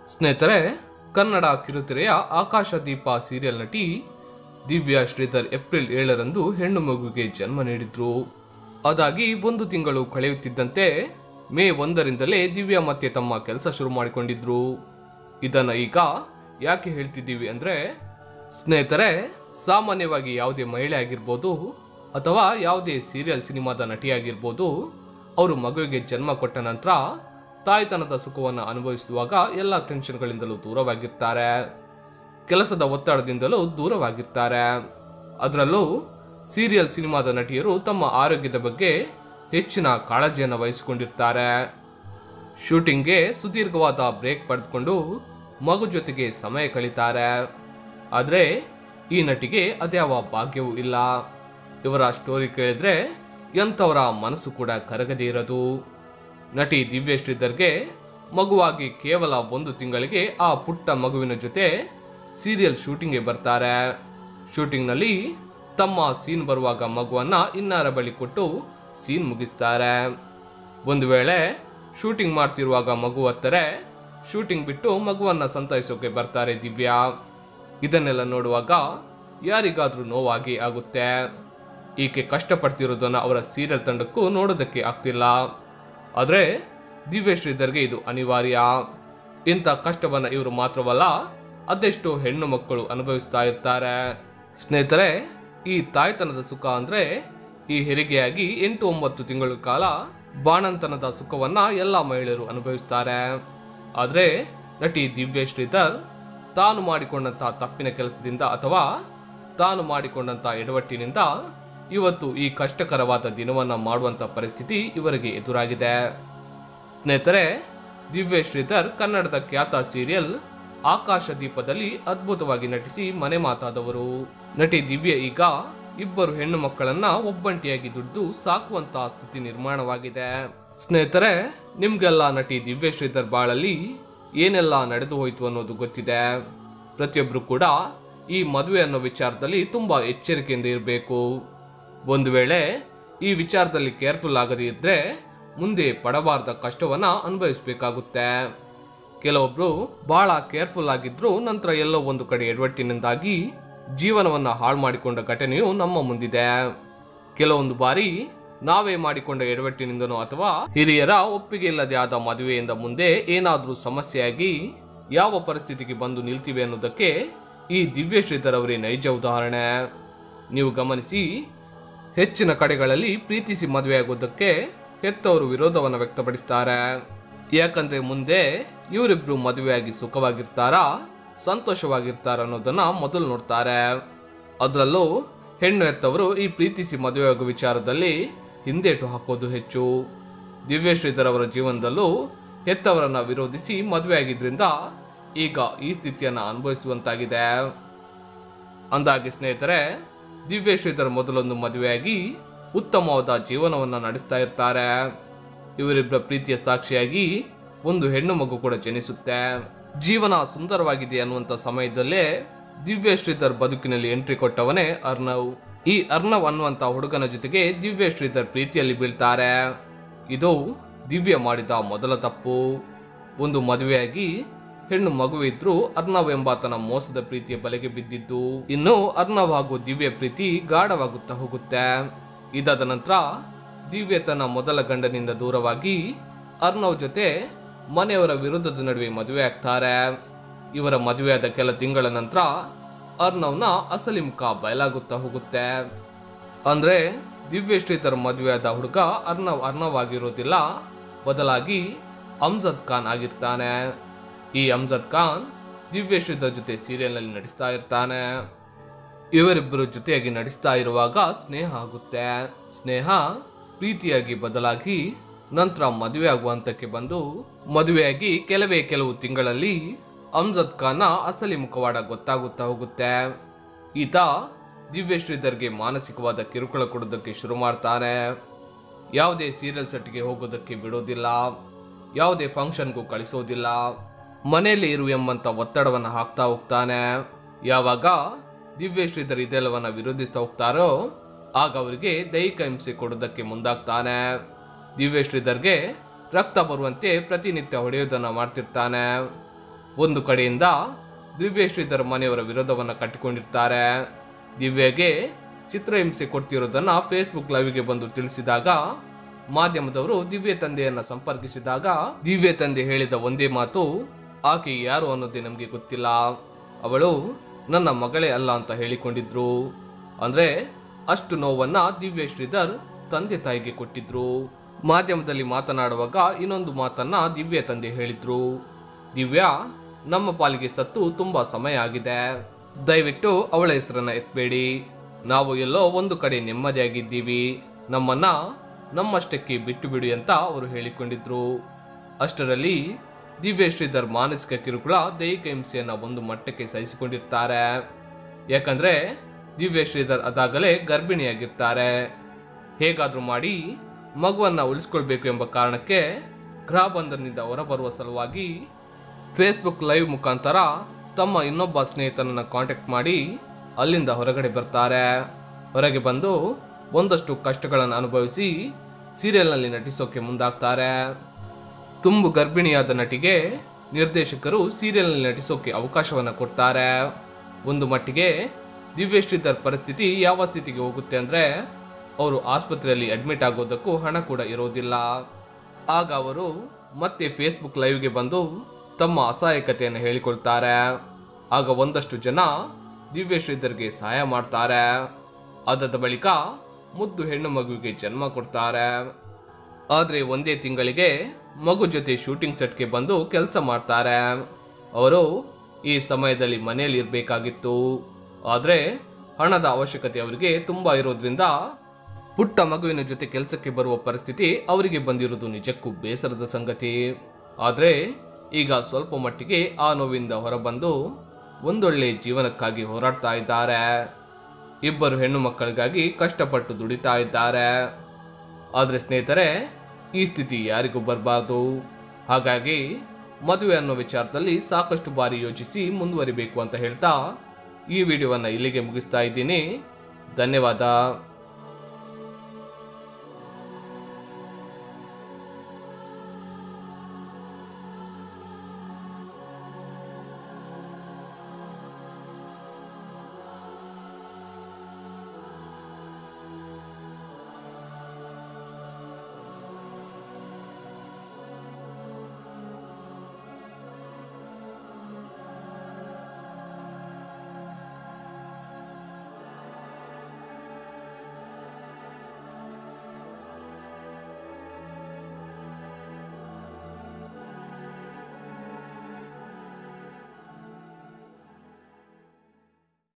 ಸ್ನೇಹಿತರೆ ಕನ್ನಡ ಕಿರುತೆರೆಯ ಆಕಾಶದೀಪ ಸೀರಿಯಲ್ ನಟಿ ದಿವ್ಯಾ ಶ್ರೀಧರ್ ಏಪ್ರಿಲ್ ಏಳರಂದು ಹೆಣ್ಣು ಮಗುವಿಗೆ ಜನ್ಮ ನೀಡಿದ್ರು ಅದಾಗಿ ಒಂದು ತಿಂಗಳು ಕಳೆಯುತ್ತಿದ್ದಂತೆ ಮೇ ಒಂದರಿಂದಲೇ ದಿವ್ಯಾ ಮತ್ತೆ ತಮ್ಮ ಕೆಲಸ ಶುರು ಮಾಡಿಕೊಂಡಿದ್ರು ಇದನ್ನ ಈಗ ಯಾಕೆ ಹೇಳ್ತಿದ್ದೀವಿ ಅಂದ್ರೆ ಸ್ನೇಹಿತರೆ ಸಾಮಾನ್ಯವಾಗಿ ಯಾವುದೇ ಮಹಿಳೆ ಆಗಿರ್ಬೋದು ಅಥವಾ ಯಾವುದೇ ಸೀರಿಯಲ್ ಸಿನಿಮಾದ ನಟಿಯಾಗಿರ್ಬೋದು ಅವರು ಮಗುವಿಗೆ ಜನ್ಮ ಕೊಟ್ಟ ನಂತರ ತಾಯ್ತನದ ಸುಖವನ್ನು ಅನುಭವಿಸುವಾಗ ಎಲ್ಲ ಟೆನ್ಷನ್ಗಳಿಂದಲೂ ದೂರವಾಗಿರ್ತಾರೆ ಕೆಲಸದ ಒತ್ತಡದಿಂದಲೂ ದೂರವಾಗಿರ್ತಾರೆ ಅದರಲ್ಲೂ ಸೀರಿಯಲ್ ಸಿನಿಮಾದ ನಟಿಯರು ತಮ್ಮ ಆರೋಗ್ಯದ ಬಗ್ಗೆ ಹೆಚ್ಚಿನ ಕಾಳಜಿಯನ್ನು ವಹಿಸಿಕೊಂಡಿರ್ತಾರೆ ಶೂಟಿಂಗ್ಗೆ ಸುದೀರ್ಘವಾದ ಬ್ರೇಕ್ ಪಡೆದುಕೊಂಡು ಮಗು ಜೊತೆಗೆ ಸಮಯ ಕಳೀತಾರೆ ಆದರೆ ಈ ನಟಿಗೆ ಅದ್ಯಾವ ಭಾಗ್ಯವೂ ಇಲ್ಲ ಇವರ ಸ್ಟೋರಿ ಕೇಳಿದ್ರೆ ಎಂಥವರ ಮನಸ್ಸು ಕೂಡ ಕರಗದೇ ಇರೋದು ನಟಿ ದಿವ್ಯ ಶ್ರೀಧರ್ಗೆ ಮಗುವಾಗಿ ಕೇವಲ ಒಂದು ತಿಂಗಳಿಗೆ ಆ ಪುಟ್ಟ ಮಗುವಿನ ಜೊತೆ ಸೀರಿಯಲ್ ಶೂಟಿಂಗ್ಗೆ ಬರ್ತಾರೆ ಶೂಟಿಂಗ್ನಲ್ಲಿ ತಮ್ಮ ಸೀನ್ ಬರುವಾಗ ಮಗುವನ್ನ ಇನ್ನಾರ ಬಳಿ ಕೊಟ್ಟು ಸೀನ್ ಮುಗಿಸ್ತಾರೆ ಒಂದು ವೇಳೆ ಶೂಟಿಂಗ್ ಮಾಡ್ತಿರುವಾಗ ಮಗು ಹತ್ತರೆ ಶೂಟಿಂಗ್ ಬಿಟ್ಟು ಮಗುವನ್ನ ಸಂತೈಸೋಕೆ ಬರ್ತಾರೆ ದಿವ್ಯಾ ಇದನ್ನೆಲ್ಲ ನೋಡುವಾಗ ಯಾರಿಗಾದ್ರೂ ನೋವಾಗಿ ಆಗುತ್ತೆ ಈಕೆ ಕಷ್ಟಪಡ್ತಿರೋದನ್ನ ಅವರ ಸೀರಿಯಲ್ ತಂಡಕ್ಕೂ ನೋಡೋದಕ್ಕೆ ಆಗ್ತಿಲ್ಲ ಆದರೆ ದಿವ್ಯ ಶ್ರೀಧರ್ಗೆ ಇದು ಅನಿವಾರ್ಯ ಇಂಥ ಕಷ್ಟವನ್ನು ಇವರು ಮಾತ್ರವಲ್ಲ ಅದೆಷ್ಟೋ ಹೆಣ್ಣು ಮಕ್ಕಳು ಅನುಭವಿಸ್ತಾ ಇರ್ತಾರೆ ಸ್ನೇಹಿತರೆ ಈ ತಾಯ್ತನದ ಸುಖ ಅಂದರೆ ಈ ಹೆರಿಗೆಯಾಗಿ ಎಂಟು ಒಂಬತ್ತು ತಿಂಗಳ ಕಾಲ ಬಾಣಂತನದ ಸುಖವನ್ನ ಎಲ್ಲ ಮಹಿಳೆಯರು ಅನುಭವಿಸ್ತಾರೆ ಆದರೆ ನಟಿ ದಿವ್ಯ ಶ್ರೀಧರ್ ತಾನು ಮಾಡಿಕೊಂಡಂತಹ ತಪ್ಪಿನ ಕೆಲಸದಿಂದ ಅಥವಾ ತಾನು ಮಾಡಿಕೊಂಡಂಥ ಎಡವಟ್ಟಿನಿಂದ ಇವತ್ತು ಈ ಕಷ್ಟಕರವಾದ ದಿನವನ್ನ ಮಾಡುವಂಥ ಪರಿಸ್ಥಿತಿ ಇವರಿಗೆ ಎದುರಾಗಿದೆ ಸ್ನೇಹಿತರೆ ದಿವ್ಯ ಶ್ರೀಧರ್ ಕನ್ನಡದ ಖ್ಯಾತ ಸೀರಿಯಲ್ ಆಕಾಶ ದೀಪದಲ್ಲಿ ಅದ್ಭುತವಾಗಿ ನಟಿಸಿ ಮನೆ ಮಾತಾದವರು ನಟಿ ದಿವ್ಯ ಈಗ ಇಬ್ಬರು ಹೆಣ್ಣು ಮಕ್ಕಳನ್ನ ಒಬ್ಬಂಟಿಯಾಗಿ ದುಡಿದು ಸಾಕುವಂತಹ ಸ್ಥಿತಿ ನಿರ್ಮಾಣವಾಗಿದೆ ಸ್ನೇಹಿತರೆ ನಿಮ್ಗೆಲ್ಲ ನಟಿ ದಿವ್ಯ ಶ್ರೀಧರ್ ಬಾಳಲ್ಲಿ ಏನೆಲ್ಲ ನಡೆದು ಹೋಯ್ತು ಅನ್ನೋದು ಗೊತ್ತಿದೆ ಪ್ರತಿಯೊಬ್ಬರು ಕೂಡ ಈ ಮದುವೆ ಅನ್ನೋ ವಿಚಾರದಲ್ಲಿ ತುಂಬಾ ಎಚ್ಚರಿಕೆಯಿಂದ ಇರಬೇಕು ಒಂದು ವೇಳೆ ಈ ವಿಚಾರದಲ್ಲಿ ಕೇರ್ಫುಲ್ ಆಗದೇ ಇದ್ರೆ ಮುಂದೆ ಪಡಬಾರ್ದ ಕಷ್ಟವನ್ನ ಅನುಭವಿಸಬೇಕಾಗುತ್ತೆ ಕೆಲವೊಬ್ರು ಬಹಳ ಕೇರ್ಫುಲ್ ಆಗಿದ್ರು ನಂತರ ಎಲ್ಲೋ ಒಂದು ಕಡೆ ಎಡವಟ್ಟಿನಿಂದಾಗಿ ಜೀವನವನ್ನ ಹಾಳು ಮಾಡಿಕೊಂಡ ಘಟನೆಯು ನಮ್ಮ ಮುಂದಿದೆ ಕೆಲವೊಂದು ಬಾರಿ ನಾವೇ ಮಾಡಿಕೊಂಡ ಎಡವಟ್ಟಿನಿಂದನೋ ಅಥವಾ ಹಿರಿಯರ ಒಪ್ಪಿಗೆ ಇಲ್ಲದೆ ಆದ ಮದುವೆಯಿಂದ ಮುಂದೆ ಏನಾದರೂ ಸಮಸ್ಯೆಯಾಗಿ ಯಾವ ಪರಿಸ್ಥಿತಿಗೆ ಬಂದು ನಿಲ್ತಿವೆ ಅನ್ನೋದಕ್ಕೆ ಈ ದಿವ್ಯ ಶ್ರೀಧರ್ ಅವರೇ ನೈಜ ಉದಾಹರಣೆ ನೀವು ಗಮನಿಸಿ ಹೆಚ್ಚಿನ ಕಡೆಗಳಲ್ಲಿ ಪ್ರೀತಿಸಿ ಮದುವೆಯಾಗೋದಕ್ಕೆ ಹೆತ್ತವರು ವಿರೋಧವನ್ನು ವ್ಯಕ್ತಪಡಿಸ್ತಾರೆ ಯಾಕಂದ್ರೆ ಮುಂದೆ ಇವರಿಬ್ರು ಮದುವೆಯಾಗಿ ಸುಖವಾಗಿರ್ತಾರಾ ಸಂತೋಷವಾಗಿರ್ತಾರ ಅನ್ನೋದನ್ನ ಮೊದಲು ನೋಡ್ತಾರೆ ಅದರಲ್ಲೂ ಹೆಣ್ಣು ಹೆತ್ತವರು ಈ ಪ್ರೀತಿಸಿ ಮದುವೆಯಾಗುವ ವಿಚಾರದಲ್ಲಿ ಹಿಂದೇಟು ಹಾಕೋದು ಹೆಚ್ಚು ದಿವ್ಯ ಶ್ರೀಧರ್ ಅವರ ಜೀವನದಲ್ಲೂ ಹೆತ್ತವರನ್ನ ವಿರೋಧಿಸಿ ಮದುವೆಯಾಗಿದ್ರಿಂದ ಈಗ ಈ ಸ್ಥಿತಿಯನ್ನು ಅನುಭವಿಸುವಂತಾಗಿದೆ ಅಂದಾಗೆ ಸ್ನೇಹಿತರೆ ದಿವ್ಯ ಶ್ರೀಧರ್ ಮೊದಲೊಂದು ಮದುವೆಯಾಗಿ ಉತ್ತಮವಾದ ಜೀವನವನ್ನು ನಡೆಸ್ತಾ ಇರ್ತಾರೆ ಇವರಿಬ್ಬರ ಪ್ರೀತಿಯ ಸಾಕ್ಷಿಯಾಗಿ ಒಂದು ಹೆಣ್ಣು ಮಗು ಕೂಡ ಜನಿಸುತ್ತೆ ಜೀವನ ಸುಂದರವಾಗಿದೆ ಅನ್ನುವಂಥ ಸಮಯದಲ್ಲೇ ದಿವ್ಯ ಶ್ರೀಧರ್ ಬದುಕಿನಲ್ಲಿ ಎಂಟ್ರಿ ಕೊಟ್ಟವನೇ ಅರ್ನವ್ ಈ ಅರ್ನವ್ ಅನ್ನುವಂಥ ಹುಡುಗನ ಜೊತೆಗೆ ದಿವ್ಯ ಶ್ರೀಧರ್ ಪ್ರೀತಿಯಲ್ಲಿ ಬೀಳ್ತಾರೆ ಇದು ದಿವ್ಯ ಮಾಡಿದ ಮೊದಲ ತಪ್ಪು ಒಂದು ಮದುವೆಯಾಗಿ ಹೆಣ್ಣು ಮಗುವಿದ್ರು ಅರ್ನವ್ ಎಂಬಾತನ ಮೋಸದ ಪ್ರೀತಿಯ ಬಲೆಗೆ ಬಿದ್ದಿದ್ದು ಇನ್ನು ಅರ್ನವ್ ಹಾಗೂ ದಿವ್ಯ ಪ್ರೀತಿ ಗಾಢವಾಗುತ್ತಾ ಹೋಗುತ್ತೆ ಇದಾದ ನಂತರ ದಿವ್ಯ ತನ್ನ ಮೊದಲ ಗಂಡನಿಂದ ದೂರವಾಗಿ ಅರ್ನವ್ ಜೊತೆ ಮನೆಯವರ ವಿರುದ್ಧದ ನಡುವೆ ಮದುವೆ ಆಗ್ತಾರೆ ಇವರ ಮದುವೆಯಾದ ಕೆಲ ತಿಂಗಳ ನಂತರ ಅರ್ನವ್ನ ಅಸಲಿ ಮುಖ ಬಯಲಾಗುತ್ತಾ ಹೋಗುತ್ತೆ ಅಂದ್ರೆ ದಿವ್ಯ ಶ್ರೀಧರ್ ಮದುವೆಯಾದ ಹುಡುಗ ಅರ್ನವ್ ಅರ್ನವ್ ಆಗಿರೋದಿಲ್ಲ ಬದಲಾಗಿ ಅಮ್ಜದ್ ಖಾನ್ ಆಗಿರ್ತಾನೆ ಈ ಅಮ್ಜದ್ ಖಾನ್ ದಿವ್ಯ ಶ್ರೀಧರ್ ಜೊತೆ ಸೀರಿಯಲ್ನಲ್ಲಿ ನಟಿಸ್ತಾ ಇರ್ತಾನೆ ಇವರಿಬ್ಬರು ಜೊತೆಯಾಗಿ ನಟಿಸ್ತಾ ಇರುವಾಗ ಸ್ನೇಹ ಆಗುತ್ತೆ ಸ್ನೇಹ ಪ್ರೀತಿಯಾಗಿ ಬದಲಾಗಿ ನಂತರ ಮದುವೆ ಆಗುವ ಹಂತಕ್ಕೆ ಬಂದು ಮದುವೆಯಾಗಿ ಕೆಲವೇ ಕೆಲವು ತಿಂಗಳಲ್ಲಿ ಅಮ್ಜದ್ ಖಾನ್ನ ಅಸಲಿ ಮುಖವಾಡ ಗೊತ್ತಾಗುತ್ತಾ ಹೋಗುತ್ತೆ ಈತ ದಿವ್ಯ ಶ್ರೀಧರ್ಗೆ ಮಾನಸಿಕವಾದ ಕಿರುಕುಳ ಕೊಡೋದಕ್ಕೆ ಶುರು ಮಾಡ್ತಾನೆ ಯಾವುದೇ ಸೀರಿಯಲ್ ಸೆಟ್ಗೆ ಹೋಗೋದಕ್ಕೆ ಬಿಡೋದಿಲ್ಲ ಯಾವುದೇ ಫಂಕ್ಷನ್ಗೂ ಕಳಿಸೋದಿಲ್ಲ ಮನೆಯಲ್ಲಿ ಇರು ಎಂಬಂತ ಒತ್ತಡವನ್ನು ಹಾಕ್ತಾ ಹೋಗ್ತಾನೆ ಯಾವಾಗ ದಿವ್ಯ ಶ್ರೀಧರ್ ಇದೆಲ್ಲವನ್ನ ವಿರೋಧಿಸ್ತಾ ಹೋಗ್ತಾರೋ ಆಗ ಅವರಿಗೆ ದೈಹಿಕ ಹಿಂಸೆ ಕೊಡೋದಕ್ಕೆ ಮುಂದಾಗ್ತಾನೆ ದಿವ್ಯ ಶ್ರೀಧರ್ಗೆ ರಕ್ತ ಬರುವಂತೆ ಪ್ರತಿನಿತ್ಯ ಹೊಡೆಯೋದನ್ನ ಮಾಡ್ತಿರ್ತಾನೆ ಒಂದು ಕಡೆಯಿಂದ ದಿವ್ಯ ಶ್ರೀಧರ್ ಮನೆಯವರ ವಿರೋಧವನ್ನು ಕಟ್ಟಿಕೊಂಡಿರ್ತಾರೆ ದಿವ್ಯಗೆ ಚಿತ್ರಹಿಂಸೆ ಕೊಡ್ತಿರೋದನ್ನ ಫೇಸ್ಬುಕ್ ಲೈವ್ಗೆ ಬಂದು ತಿಳಿಸಿದಾಗ ಮಾಧ್ಯಮದವರು ದಿವ್ಯ ತಂದೆಯನ್ನ ಸಂಪರ್ಕಿಸಿದಾಗ ದಿವ್ಯ ತಂದೆ ಹೇಳಿದ ಒಂದೇ ಮಾತು ಆಕೆ ಯಾರು ಅನ್ನೋದೇ ನಮಗೆ ಗೊತ್ತಿಲ್ಲ ಅವಳು ನನ್ನ ಮಗಳೇ ಅಲ್ಲ ಅಂತ ಹೇಳಿಕೊಂಡಿದ್ರು ಅಂದ್ರೆ ಅಷ್ಟು ನೋವನ್ನ ದಿವ್ಯ ಶ್ರೀಧರ್ ತಂದೆ ತಾಯಿಗೆ ಕೊಟ್ಟಿದ್ರು ಮಾಧ್ಯಮದಲ್ಲಿ ಮಾತನಾಡುವಾಗ ಇನ್ನೊಂದು ಮಾತನ್ನ ದಿವ್ಯ ತಂದೆ ಹೇಳಿದ್ರು ದಿವ್ಯಾ ನಮ್ಮ ಪಾಲಿಗೆ ಸತ್ತು ತುಂಬಾ ಸಮಯ ಆಗಿದೆ ದಯವಿಟ್ಟು ಅವಳ ಹೆಸರನ್ನ ಎತ್ಬೇಡಿ ನಾವು ಎಲ್ಲೋ ಒಂದು ಕಡೆ ನೆಮ್ಮದಿಯಾಗಿದ್ದೀವಿ ನಮ್ಮನ್ನ ನಮ್ಮಷ್ಟಕ್ಕೆ ಬಿಟ್ಟು ಬಿಡಿ ಅಂತ ಅವರು ಹೇಳಿಕೊಂಡಿದ್ರು ಅಷ್ಟರಲ್ಲಿ ದಿವ್ಯ ಶ್ರೀಧರ್ ಮಾನಸಿಕ ಕಿರುಕುಳ ದೈಹಿಕ ಹಿಂಸೆಯನ್ನ ಒಂದು ಮಟ್ಟಕ್ಕೆ ಸಹಿಸಿಕೊಂಡಿರ್ತಾರೆ ಯಾಕಂದ್ರೆ ದಿವ್ಯ ಶ್ರೀಧರ್ ಅದಾಗಲೇ ಗರ್ಭಿಣಿಯಾಗಿರ್ತಾರೆ ಹೇಗಾದ್ರೂ ಮಾಡಿ ಮಗುವನ್ನ ಉಳಿಸ್ಕೊಳ್ಬೇಕು ಎಂಬ ಕಾರಣಕ್ಕೆ ಗೃಹ ಬಂಧನದಿಂದ ಹೊರಬರುವ ಸಲುವಾಗಿ ಫೇಸ್ಬುಕ್ ಲೈವ್ ಮುಖಾಂತರ ತಮ್ಮ ಇನ್ನೊಬ್ಬ ಸ್ನೇಹಿತನನ್ನ ಕಾಂಟ್ಯಾಕ್ಟ್ ಮಾಡಿ ಅಲ್ಲಿಂದ ಹೊರಗಡೆ ಬರ್ತಾರೆ ಹೊರಗೆ ಬಂದು ಒಂದಷ್ಟು ಕಷ್ಟಗಳನ್ನು ಅನುಭವಿಸಿ ಸೀರಿಯಲ್ನಲ್ಲಿ ನಟಿಸೋಕೆ ಮುಂದಾಗ್ತಾರೆ ತುಂಬು ಗರ್ಭಿಣಿಯಾದ ನಟಿಗೆ ನಿರ್ದೇಶಕರು ಸೀರಿಯಲ್ನಲ್ಲಿ ನಟಿಸೋಕೆ ಅವಕಾಶವನ್ನು ಕೊಡ್ತಾರೆ ಒಂದು ಮಟ್ಟಿಗೆ ದಿವ್ಯ ಶ್ರೀಧರ್ ಪರಿಸ್ಥಿತಿ ಯಾವ ಸ್ಥಿತಿಗೆ ಹೋಗುತ್ತೆ ಅಂದರೆ ಅವರು ಆಸ್ಪತ್ರೆಯಲ್ಲಿ ಅಡ್ಮಿಟ್ ಆಗೋದಕ್ಕೂ ಹಣ ಕೂಡ ಇರೋದಿಲ್ಲ ಆಗ ಅವರು ಮತ್ತೆ ಫೇಸ್ಬುಕ್ ಲೈವ್ಗೆ ಬಂದು ತಮ್ಮ ಅಸಹಾಯಕತೆಯನ್ನು ಹೇಳಿಕೊಳ್ತಾರೆ ಆಗ ಒಂದಷ್ಟು ಜನ ದಿವ್ಯ ಶ್ರೀಧರ್ಗೆ ಸಹಾಯ ಮಾಡ್ತಾರೆ ಅದಾದ ಬಳಿಕ ಮುದ್ದು ಹೆಣ್ಣು ಮಗುವಿಗೆ ಜನ್ಮ ಕೊಡ್ತಾರೆ ಆದರೆ ಒಂದೇ ತಿಂಗಳಿಗೆ ಮಗು ಜೊತೆ ಶೂಟಿಂಗ್ ಸೆಟ್ಗೆ ಬಂದು ಕೆಲಸ ಮಾಡ್ತಾರೆ ಅವರು ಈ ಸಮಯದಲ್ಲಿ ಮನೆಯಲ್ಲಿ ಇರಬೇಕಾಗಿತ್ತು ಆದರೆ ಹಣದ ಅವಶ್ಯಕತೆ ಅವರಿಗೆ ತುಂಬ ಇರೋದ್ರಿಂದ ಪುಟ್ಟ ಮಗುವಿನ ಜೊತೆ ಕೆಲಸಕ್ಕೆ ಬರುವ ಪರಿಸ್ಥಿತಿ ಅವರಿಗೆ ಬಂದಿರೋದು ನಿಜಕ್ಕೂ ಬೇಸರದ ಸಂಗತಿ ಆದರೆ ಈಗ ಸ್ವಲ್ಪ ಮಟ್ಟಿಗೆ ಆ ನೋವಿಂದ ಹೊರಬಂದು ಒಂದೊಳ್ಳೆ ಜೀವನಕ್ಕಾಗಿ ಹೋರಾಡ್ತಾ ಇದ್ದಾರೆ ಇಬ್ಬರು ಹೆಣ್ಣು ಮಕ್ಕಳಿಗಾಗಿ ಕಷ್ಟಪಟ್ಟು ದುಡಿತಾ ಇದ್ದಾರೆ ಆದರೆ ಸ್ನೇಹಿತರೆ ಈ ಸ್ಥಿತಿ ಯಾರಿಗೂ ಬರಬಾರ್ದು ಹಾಗಾಗಿ ಮದುವೆ ಅನ್ನೋ ವಿಚಾರದಲ್ಲಿ ಸಾಕಷ್ಟು ಬಾರಿ ಯೋಚಿಸಿ ಮುಂದುವರಿಬೇಕು ಅಂತ ಹೇಳ್ತಾ ಈ ವಿಡಿಯೋವನ್ನು ಇಲ್ಲಿಗೆ ಮುಗಿಸ್ತಾ ಇದ್ದೀನಿ ಧನ್ಯವಾದ